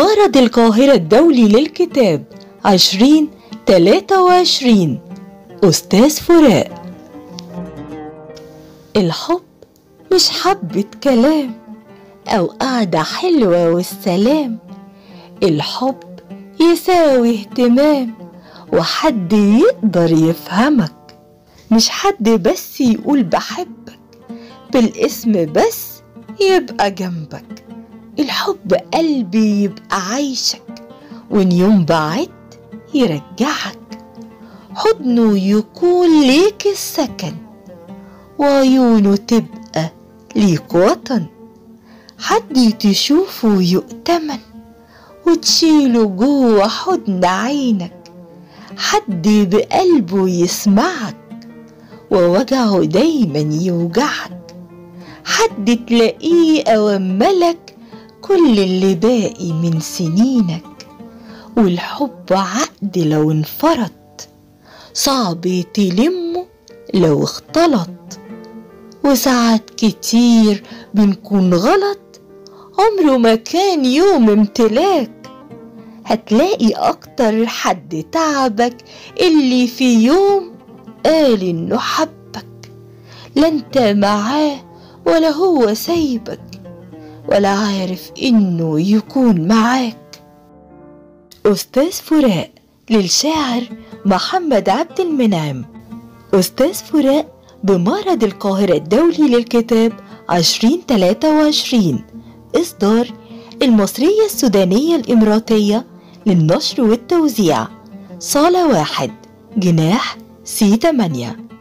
بمعرض القاهرة الدولي للكتاب عشرين تلاتة وعشرين أستاذ فراق الحب مش حبة كلام أو قعدة حلوة والسلام الحب يساوي اهتمام وحد يقدر يفهمك مش حد بس يقول بحبك بالاسم بس يبقى جنبك الحب قلبي يبقى عايشك وإن يوم بعدت يرجعك حضنه يكون ليك السكن وعيونه تبقى ليك وطن حد تشوفه يؤتمن وتشيله جوه حضن عينك حد بقلبه يسمعك ووجعه دايما يوجعك حد تلاقيه أوملك كل اللي باقي من سنينك والحب عقد لو انفرط صعب تلمه لو اختلط وساعات كتير بنكون غلط عمره ما كان يوم امتلاك هتلاقي اكتر حد تعبك اللي في يوم قال انه حبك لا انت معاه ولا هو سايبك ولا عارف انه يكون معاك استاذ فراق للشاعر محمد عبد المنعم استاذ فراق بمعرض القاهرة الدولي للكتاب عشرين تلاتة وعشرين إصدار المصرية السودانية الإماراتية للنشر والتوزيع صالة واحد جناح سي 8